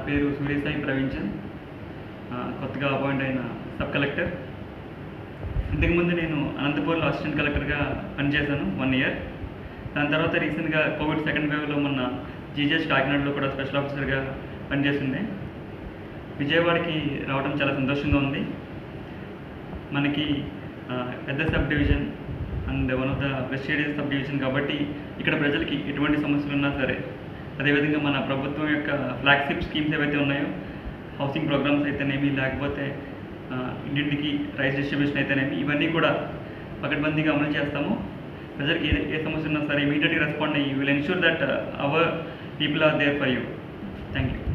పేరు సూర్యసాయి ప్రవీణ్ చంద్ ఆ, కొత్తగా అపాయింట్ అయిన సబ్ కలెక్టర్ ఇంతకుముందు నేను అనంతపూర్లో అసిస్టెంట్ కలెక్టర్గా పనిచేశాను వన్ ఇయర్ దాని తర్వాత రీసెంట్గా కోవిడ్ సెకండ్ వేవ్లో మొన్న జీజెస్ కాకినాడలో కూడా స్పెషల్ ఆఫీసర్గా పనిచేసింది విజయవాడకి రావడం చాలా సంతోషంగా ఉంది మనకి ఆ, పెద్ద subdivision and one of the prestigious subdivision కాబట్టి ఇక్కడ ప్రజలకి ఎటువంటి సమస్యలు ఉన్నా సరే అదేవిధంగా మన ప్రభుత్వం యొక్క ఫ్లాగ్షిప్ స్కీమ్స్ ఏవైతే ఉన్నాయో హౌసింగ్ ప్రోగ్రామ్స్ అయితేనేమి లేకపోతే ఆ, ఇంటింటికి రైస్ డిస్ట్రిబ్యూషన్ అయితేనేమి ఇవన్నీ కూడా పకడ్బందీగా అమలు చేస్తాము ప్రజలకు ఏ ఏ సమస్య ఉన్నా సరే ఇమీడియట్గా రెస్పాండ్ అయ్యి will ensure that our people are there for you thank you